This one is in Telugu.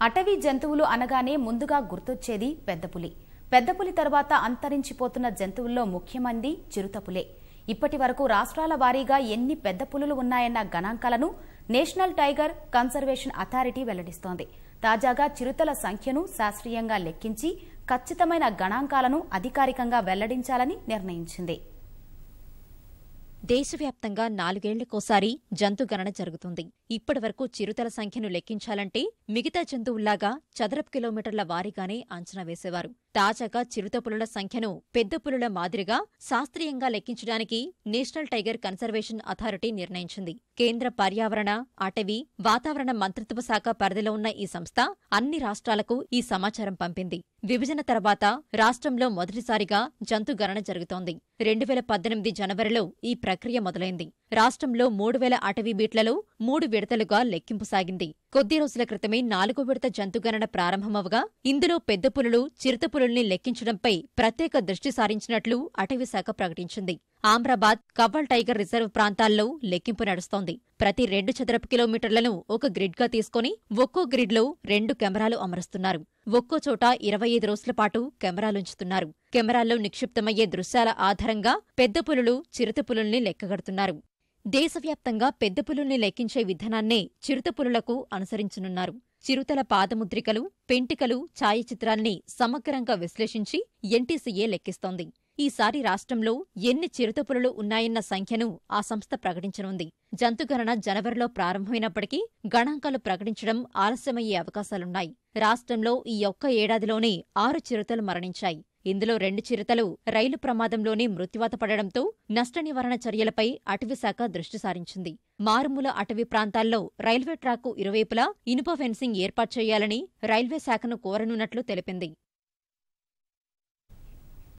అటవీ జంతువులు అనగానే ముందుగా గుర్తొచ్చేది పెద్దపులి పెద్దపులి తర్వాత అంతరించిపోతున్న జంతువుల్లో ముఖ్యమంది చిరుతపులే ఇప్పటి వరకు రాష్ట్రాల వారీగా ఎన్ని పెద్ద పులులు ఉన్నాయన్న గణాంకాలను నేషనల్ టైగర్ కన్సర్వేషన్ అథారిటీ వెల్లడిస్తోంది తాజాగా చిరుతల సంఖ్యను శాస్త్రీయంగా లెక్కించి ఖచ్చితమైన గణాంకాలను అధికారికంగా వెల్లడించాలని నిర్ణయించింది దేశవ్యాప్తంగా నాలుగేళ్లకోసారి జంతుగణన జరుగుతుంది ఇప్పటి వరకు చిరుతల సంఖ్యను లెక్కించాలంటే మిగతా జంతువుల్లాగా చదరపు కిలోమీటర్ల వారీగానే అంచనా వేసేవారు తాజాగా చిరుత పులుల సంఖ్యను పెద్ద పులుల మాదిరిగా శాస్త్రీయంగా లెక్కించడానికి నేషనల్ టైగర్ కన్సర్వేషన్ అథారిటీ నిర్ణయించింది కేంద్ర పర్యావరణ అటవీ వాతావరణ మంత్రిత్వ శాఖ పరిధిలో ఉన్న ఈ సంస్థ అన్ని రాష్ట్రాలకు ఈ సమాచారం పంపింది విభజన తర్వాత రాష్ట్రంలో మొదటిసారిగా జంతుగణన జరుగుతోంది రెండు వేల పద్దెనిమిది జనవరిలో ఈ ప్రక్రియ మొదలైంది రాష్ట్రంలో మూడు వేల అటవీ బీట్లలో మూడు విడతలుగా లెక్కింపు సాగింది కొద్ది రోజుల క్రితమే నాలుగో విడత జంతుగణన ప్రారంభమవగా ఇందులో పెద్ద పులులు చిరుత పులుల్ని లెక్కించడంపై ప్రత్యేక దృష్టి సారించినట్లు అటవీ శాఖ ప్రకటించింది ఆమ్రాబాద్ కవ్వల్ టైగర్ రిజర్వ్ ప్రాంతాల్లో లెక్కింపు నడుస్తోంది ప్రతి రెండు చదరపు కిలోమీటర్లను ఒక గ్రిడ్గా తీసుకుని ఒక్కో గ్రిడ్లో రెండు కెమెరాలు అమరుస్తున్నారు ఒక్కో చోట ఇరవై ఐదు రోజుల పాటు కెమెరాలుంచుతున్నారు కెమెరాల్లో నిక్షిప్తమయ్యే దృశ్యాల ఆధారంగా పెద్ద పులులు చిరుత పులుల్ని లెక్కగడుతున్నారు దేశవ్యాప్తంగా పెద్ద పులుల్ని లెక్కించే విధానాన్నే చిరుత పులులకు అనుసరించనున్నారు చిరుతల పాదముద్రికలు పెంటికలు ఛాయాచిత్రాల్ని సమగ్రంగా విశ్లేషించి ఎన్టీసీఏ లెక్కిస్తోంది ఈసారి రాష్ట్రంలో ఎన్ని చిరుతపులులు ఉన్నాయన్న సంఖ్యను ఆ సంస్థ ప్రకటించనుంది జంతుగణన జనవరిలో ప్రారంభమైనప్పటికీ గణాంకాలు ప్రకటించడం ఆలస్యమయ్యే అవకాశాలున్నాయి రాష్ట్రంలో ఈ ఒక్క ఏడాదిలోనే ఆరు చిరుతలు మరణించాయి ఇందులో రెండు చిరుతలు రైలు ప్రమాదంలోనే మృత్యువాత పడడంతో నష్ట నివారణ చర్యలపై అటవీశాఖ దృష్టి సారించింది మారుమూల అటవీ ప్రాంతాల్లో రైల్వే ట్రాక్కు ఇరువైపులా ఇనుప ఫెన్సింగ్ ఏర్పాటు చేయాలని రైల్వే శాఖను కోరనున్నట్లు తెలిపింది